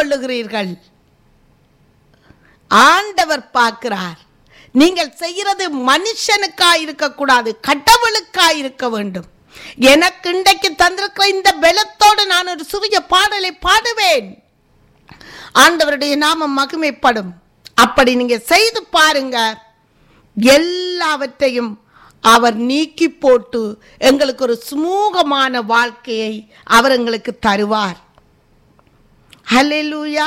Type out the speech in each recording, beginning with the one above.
கொள்ளுகிறீர்கள் ஆண்டவர் பார்க்கிறார் நீங்கள் செய்கிறது மனுஷனுக்கா இருக்கக்கூடாது கடவுளுக்கா இருக்க வேண்டும் எனக்கு இன்றைக்கு தந்திருக்கிற இந்த பலத்தோடு நான் ஒரு சிறிய பாடலை பாடுவேன் ஆண்டவருடைய நாமம் மகிமைப்படும் அப்படி நீங்க செய்து பாருங்க எல்லாவற்றையும் அவர் நீக்கி போட்டு எங்களுக்கு ஒரு சுமூகமான வாழ்க்கையை அவர் எங்களுக்கு தருவார் ஹalleluya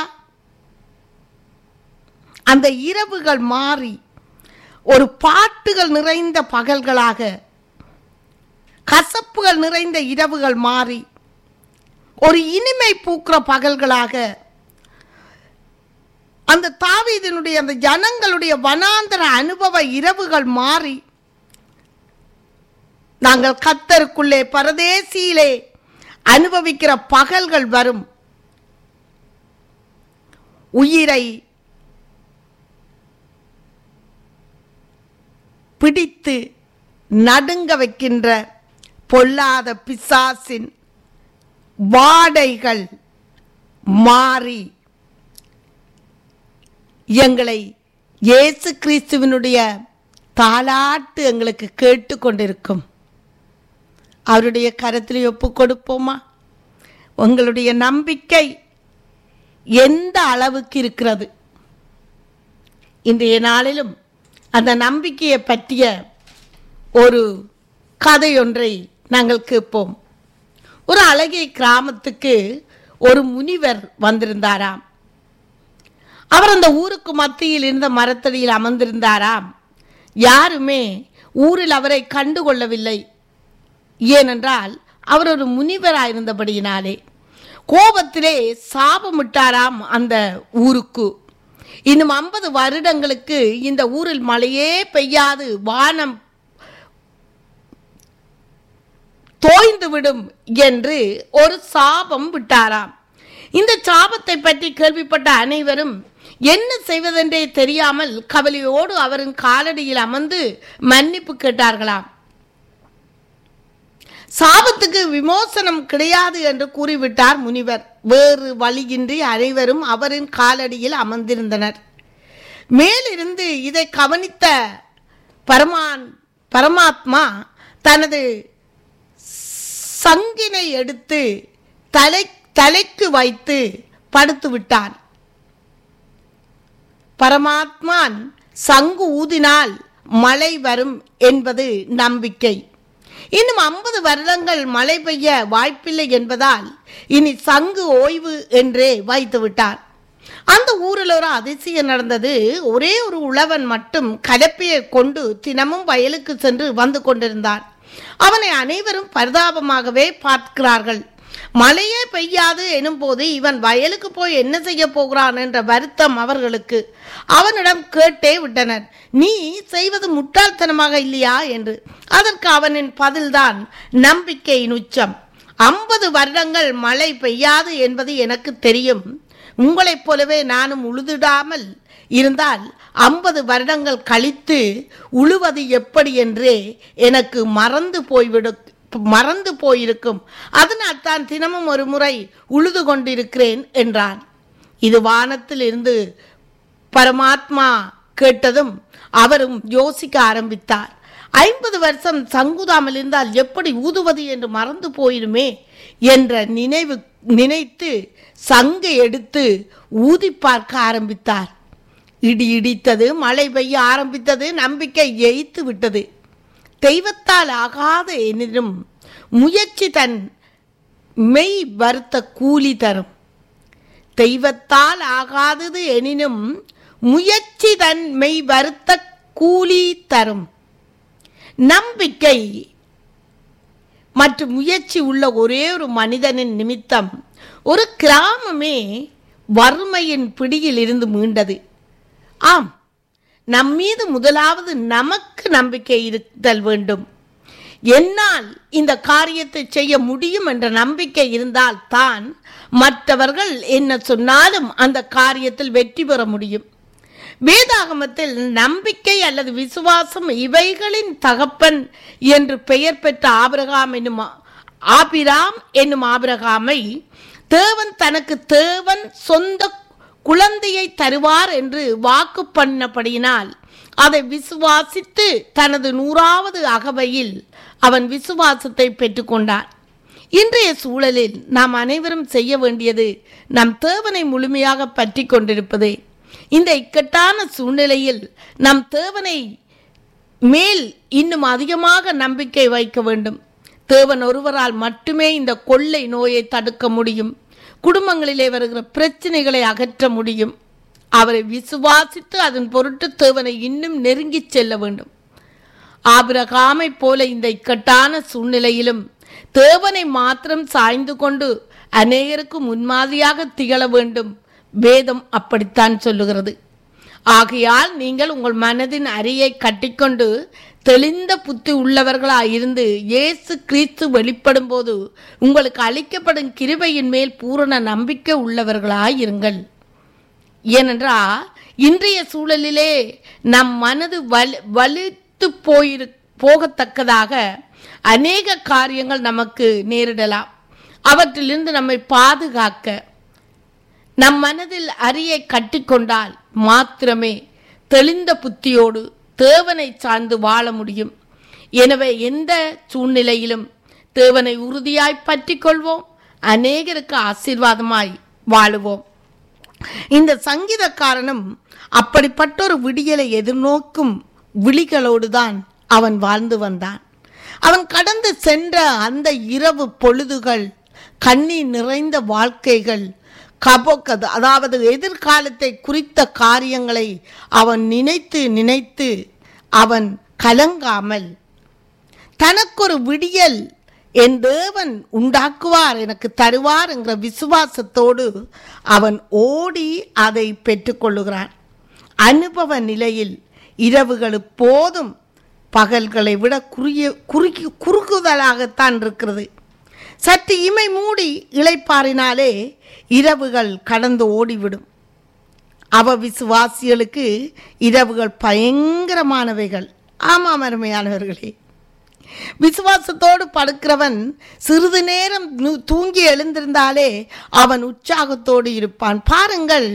அந்த இரவுகள் மாறி ஒரு பாட்டுகள் நிறைந்த பகல்களாக கசப்புகள் நிறைந்த இரவுகள் மாறி ஒரு இனிமை பூக்கிற பகல்களாக அந்த தாவீதினுடைய அந்த ஜனங்களுடைய வனாந்தர அனுபவ இரவுகள் மாறி நாங்கள் கத்தருக்குள்ளே பரதேசியிலே அனுபவிக்கிற பகல்கள் வரும் உயிரை பிடித்து நடுங்க வைக்கின்ற பொல்லாத பிசாசின் வாடைகள் மாறி எங்களை இயேசு கிறிஸ்துவினுடைய தாலாட்டு எங்களுக்கு கேட்டுக்கொண்டிருக்கும் அவருடைய கரத்தில் ஒப்பு கொடுப்போமா உங்களுடைய நம்பிக்கை எந்த அளவுக்கு இருக்கிறது இன்றைய நாளிலும் அந்த நம்பிக்கையை பற்றிய ஒரு கதை ஒன்றை நாங்கள் கேட்போம் ஒரு அழகிய கிராமத்துக்கு ஒரு முனிவர் வந்திருந்தாராம் அவர் அந்த ஊருக்கு மத்தியில் இருந்த மரத்தடியில் அமர்ந்திருந்தாராம் யாருமே ஊரில் அவரை கண்டுகொள்ளவில்லை ஏனென்றால் அவர் ஒரு முனிவராயிருந்தபடியினாலே கோபத்திலே சாபமிட்டாராம் அந்த ஊருக்கு இன்னும் ஐம்பது வருடங்களுக்கு இந்த ஊரில் மழையே பெய்யாது வானம் தோய்ந்து விடும் என்று ஒரு சாபம் விட்டாராம் இந்த சாபத்தை பற்றி கேள்விப்பட்ட அனைவரும் என்ன செய்வதென்றே தெரியாமல் கவலையோடு அவரின் காலடியில் அமர்ந்து மன்னிப்பு கேட்டார்களாம் சாபத்துக்கு விமோசனம் கிடையாது என்று கூறிவிட்டார் முனிவர் வேறு வழியின்றி அனைவரும் அவரின் காலடியில் அமர்ந்திருந்தனர் மேலிருந்து இதை கவனித்த பரமான் பரமாத்மா தனது சங்கினை எடுத்து தலை தலைக்கு வைத்து படுத்து விட்டான் பரமாத்மான் சங்கு ஊதினால் மழை வரும் என்பது நம்பிக்கை இன்னும் ஐம்பது வருடங்கள் மழை பெய்ய வாய்ப்பில்லை என்பதால் இனி சங்கு ஓய்வு என்றே வைத்து விட்டார் அந்த ஊரில் ஒரு அதிசயம் நடந்தது ஒரே ஒரு உழவன் மட்டும் கலப்பையை கொண்டு தினமும் வயலுக்கு சென்று வந்து கொண்டிருந்தான் அவனை அனைவரும் பரிதாபமாகவே பார்க்கிறார்கள் மழையே பெய்யாது எனும் போது இவன் வயலுக்கு போய் என்ன செய்ய போகிறான் என்ற வருத்தம் அவர்களுக்கு அவனிடம் கேட்டே விட்டனர் நீ செய்வது முட்டாள்தனமாக இல்லையா என்று அதற்கு அவனின் பதில்தான் நம்பிக்கையின் உச்சம் ஐம்பது வருடங்கள் மழை பெய்யாது என்பது எனக்கு தெரியும் உங்களைப் போலவே நானும் உழுதிடாமல் இருந்தால் ஐம்பது வருடங்கள் கழித்து உழுவது எப்படி என்றே எனக்கு மறந்து போய்விடும் மறந்து போயிருக்கும் அதனால் தான் தினமும் ஒரு முறை உழுது கொண்டிருக்கிறேன் என்றான் இது வானத்தில் இருந்து பரமாத்மா கேட்டதும் அவரும் யோசிக்க ஆரம்பித்தார் ஐம்பது வருஷம் சங்குதாமல் இருந்தால் எப்படி ஊதுவது என்று மறந்து போயிருமே என்ற நினைவு நினைத்து சங்கை எடுத்து ஊதி பார்க்க ஆரம்பித்தார் இடி இடித்தது மழை பெய்ய ஆரம்பித்தது நம்பிக்கை எய்த்து விட்டது தெய்வத்தால் ஆகாத எனினும் முயற்சி தன் மெய் வருத்த கூலி தரும் தெய்வத்தால் ஆகாதது எனினும் முயற்சி தன் மெய் வருத்த கூலி தரும் நம்பிக்கை மற்றும் முயற்சி உள்ள ஒரே ஒரு மனிதனின் நிமித்தம் ஒரு கிராமமே வறுமையின் பிடியில் இருந்து மீண்டது ஆம் நம் மீது முதலாவது நமக்கு நம்பிக்கை இருத்தல் வேண்டும் என்னால் இந்த காரியத்தை செய்ய முடியும் என்ற நம்பிக்கை இருந்தால் தான் மற்றவர்கள் என்ன சொன்னாலும் அந்த காரியத்தில் வெற்றி பெற முடியும் வேதாகமத்தில் நம்பிக்கை அல்லது விசுவாசம் இவைகளின் தகப்பன் என்று பெயர் பெற்ற ஆபிரகாம் என்னும் ஆபிராம் என்னும் ஆபிரகாமை தேவன் தனக்கு தேவன் சொந்த குழந்தையை தருவார் என்று வாக்கு பண்ணபடியினால் அதை விசுவாசித்து தனது நூறாவது அகவையில் அவன் விசுவாசத்தை பெற்றுக்கொண்டான் இன்றைய சூழலில் நாம் அனைவரும் செய்ய வேண்டியது நம் தேவனை முழுமையாக பற்றி கொண்டிருப்பதே இந்த இக்கட்டான சூழ்நிலையில் நம் தேவனை மேல் இன்னும் அதிகமாக நம்பிக்கை வைக்க வேண்டும் தேவன் ஒருவரால் மட்டுமே இந்த கொள்ளை நோயை தடுக்க முடியும் குடும்பங்களிலே வருகிற பிரச்சனைகளை அகற்ற முடியும் அவரை விசுவாசித்து அதன் பொருட்டு தேவனை இன்னும் நெருங்கிச் செல்ல வேண்டும் ஆபிரகாமை போல இந்த இக்கட்டான சூழ்நிலையிலும் தேவனை மாத்திரம் சாய்ந்து கொண்டு அநேகருக்கு முன்மாதிரியாக திகழ வேண்டும் வேதம் அப்படித்தான் சொல்லுகிறது ஆகையால் நீங்கள் உங்கள் மனதின் அரியை கட்டிக்கொண்டு தெளிந்த புத்தி உள்ளவர்களாய் இருந்து இயேசு கிறிஸ்து வெளிப்படும் போது உங்களுக்கு அளிக்கப்படும் கிருபையின் மேல் பூரண நம்பிக்கை உள்ளவர்களாய் இருங்கள் ஏனென்றால் இன்றைய சூழலிலே நம் மனது வலு வலுத்து போயிரு போகத்தக்கதாக அநேக காரியங்கள் நமக்கு நேரிடலாம் அவற்றிலிருந்து நம்மை பாதுகாக்க நம் மனதில் அரியை கட்டிக்கொண்டால் மாத்திரமே தெளிந்த புத்தியோடு தேவனை சார்ந்து வாழ முடியும் எனவே எந்த சூழ்நிலையிலும் தேவனை உறுதியாய் பற்றி கொள்வோம் அநேகருக்கு ஆசீர்வாதமாய் வாழுவோம் இந்த சங்கீதக்காரனும் அப்படிப்பட்ட ஒரு விடியலை எதிர்நோக்கும் விழிகளோடு தான் அவன் வாழ்ந்து வந்தான் அவன் கடந்து சென்ற அந்த இரவு பொழுதுகள் கண்ணீர் நிறைந்த வாழ்க்கைகள் கபோக்கது அதாவது எதிர்காலத்தை குறித்த காரியங்களை அவன் நினைத்து நினைத்து அவன் கலங்காமல் தனக்கொரு விடியல் என் தேவன் உண்டாக்குவார் எனக்கு தருவார் என்கிற விசுவாசத்தோடு அவன் ஓடி அதை பெற்றுக்கொள்ளுகிறான் அனுபவ நிலையில் இரவுகள் போதும் பகல்களை விட குறுகிய குறுகி குறுகுதலாகத்தான் இருக்கிறது சற்று இமை மூடி இளைப்பாறினாலே இரவுகள் கடந்து ஓடிவிடும் அவ விசுவாசிகளுக்கு இரவுகள் பயங்கரமானவைகள் ஆமாம் அருமையானவர்களே விசுவாசத்தோடு படுக்கிறவன் சிறிது நேரம் நு- தூங்கி எழுந்திருந்தாலே அவன் உற்சாகத்தோடு இருப்பான் பாருங்கள்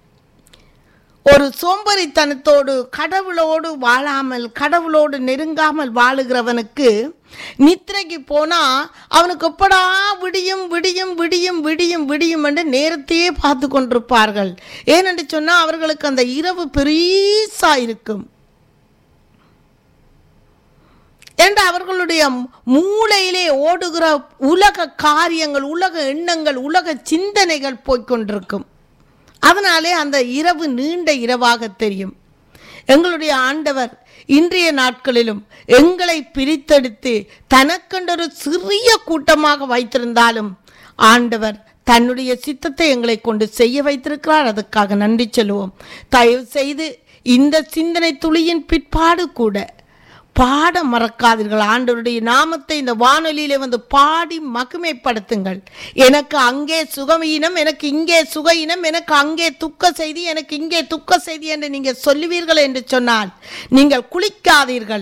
ஒரு சோம்பரித்தனத்தோடு கடவுளோடு வாழாமல் கடவுளோடு நெருங்காமல் வாழுகிறவனுக்கு நித்திரைக்கு போனா அவனுக்கு எப்படா விடியும் விடியும் விடியும் விடியும் விடியும் என்று நேரத்தையே பார்த்து கொண்டிருப்பார்கள் ஏனென்று சொன்னால் அவர்களுக்கு அந்த இரவு பெரிசா இருக்கும் என்று அவர்களுடைய மூளையிலே ஓடுகிற உலக காரியங்கள் உலக எண்ணங்கள் உலக சிந்தனைகள் போய்க்கொண்டிருக்கும் அதனாலே அந்த இரவு நீண்ட இரவாக தெரியும் எங்களுடைய ஆண்டவர் இன்றைய நாட்களிலும் எங்களை பிரித்தெடுத்து தனக்கென்றொரு சிறிய கூட்டமாக வைத்திருந்தாலும் ஆண்டவர் தன்னுடைய சித்தத்தை எங்களை கொண்டு செய்ய வைத்திருக்கிறார் அதுக்காக நன்றி சொல்லுவோம் தயவு செய்து இந்த சிந்தனை துளியின் பிற்பாடு கூட பாட மறக்காதீர்கள் ஆண்டவருடைய நாமத்தை இந்த வானொலியிலே வந்து பாடி மகிமைப்படுத்துங்கள் எனக்கு அங்கே சுகமீனம் எனக்கு இங்கே சுகையினம் எனக்கு அங்கே துக்க செய்தி எனக்கு இங்கே துக்க செய்தி என்று நீங்கள் சொல்லுவீர்கள் என்று சொன்னால் நீங்கள் குளிக்காதீர்கள்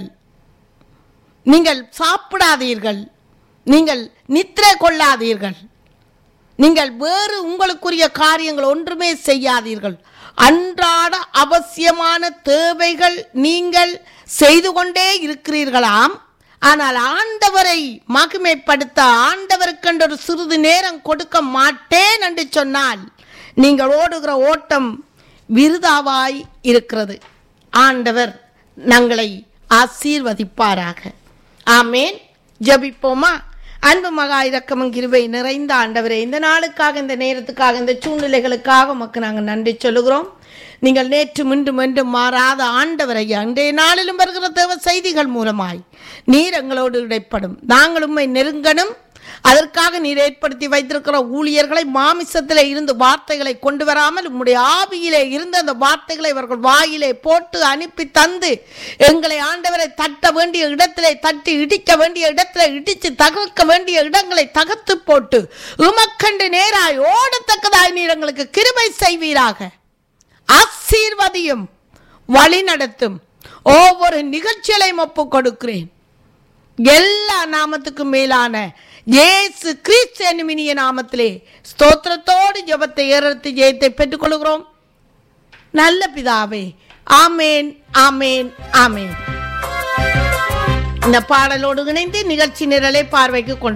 நீங்கள் சாப்பிடாதீர்கள் நீங்கள் நித்திரை கொள்ளாதீர்கள் நீங்கள் வேறு உங்களுக்குரிய காரியங்கள் ஒன்றுமே செய்யாதீர்கள் அன்றாட அவசியமான தேவைகள் நீங்கள் செய்து கொண்டே இருக்கிறீர்களாம் ஆனால் ஆண்டவரை மகிமைப்படுத்த ஆண்டவருக்கென்று ஒரு சிறிது நேரம் கொடுக்க மாட்டேன் என்று சொன்னால் நீங்கள் ஓடுகிற ஓட்டம் விருதாவாய் இருக்கிறது ஆண்டவர் நங்களை ஆசீர்வதிப்பாராக ஆமேன் ஜெபிப்போமா அன்பு மகா இரக்கமும் கிருபை நிறைந்த ஆண்டவரே இந்த நாளுக்காக இந்த நேரத்துக்காக இந்த சூழ்நிலைகளுக்காக உமக்கு நாங்கள் நன்றி சொல்லுகிறோம் நீங்கள் நேற்று மீண்டும் மீண்டும் மாறாத ஆண்டவரை அன்றைய நாளிலும் வருகிற தேவ செய்திகள் மூலமாய் நீர் எங்களோடு இடைப்படும் நாங்கள் உம்மை நெருங்கணும் அதற்காக நீர் ஏற்படுத்தி வைத்திருக்கிற ஊழியர்களை மாமிசத்திலே இருந்து வார்த்தைகளை கொண்டு வராமல் உம்முடைய ஆவியிலே இருந்த அந்த வார்த்தைகளை இவர்கள் வாயிலே போட்டு அனுப்பி தந்து எங்களை ஆண்டவரை தட்ட வேண்டிய இடத்திலே தட்டி இடிக்க வேண்டிய இடத்திலே இடித்து தகர்க்க வேண்டிய இடங்களை தகர்த்து போட்டு உமக்கண்டு நேராய் ஓடத்தக்கதாய் நீர் எங்களுக்கு கிருபை செய்வீராக ஆசீர்வதியும் வழி நடத்தும் ஒவ்வொரு நிகழ்ச்சிகளையும் ஒப்புக் கொடுக்கிறேன் எல்லா நாமத்துக்கும் மேலான இயேசு கிறிஸ்து என்னும் இனிய நாமத்திலே ஸ்தோத்திரத்தோடு ஜெபத்தை ஏறெடுத்து ஜெயத்தை பெற்றுக்கொள்கிறோம் நல்ல பிதாவே ஆமேன் ஆமேன் ஆமேன் இந்த பாடலோடு இணைந்து நிகழ்ச்சி நிரலை பார்வைக்கு கொண்டு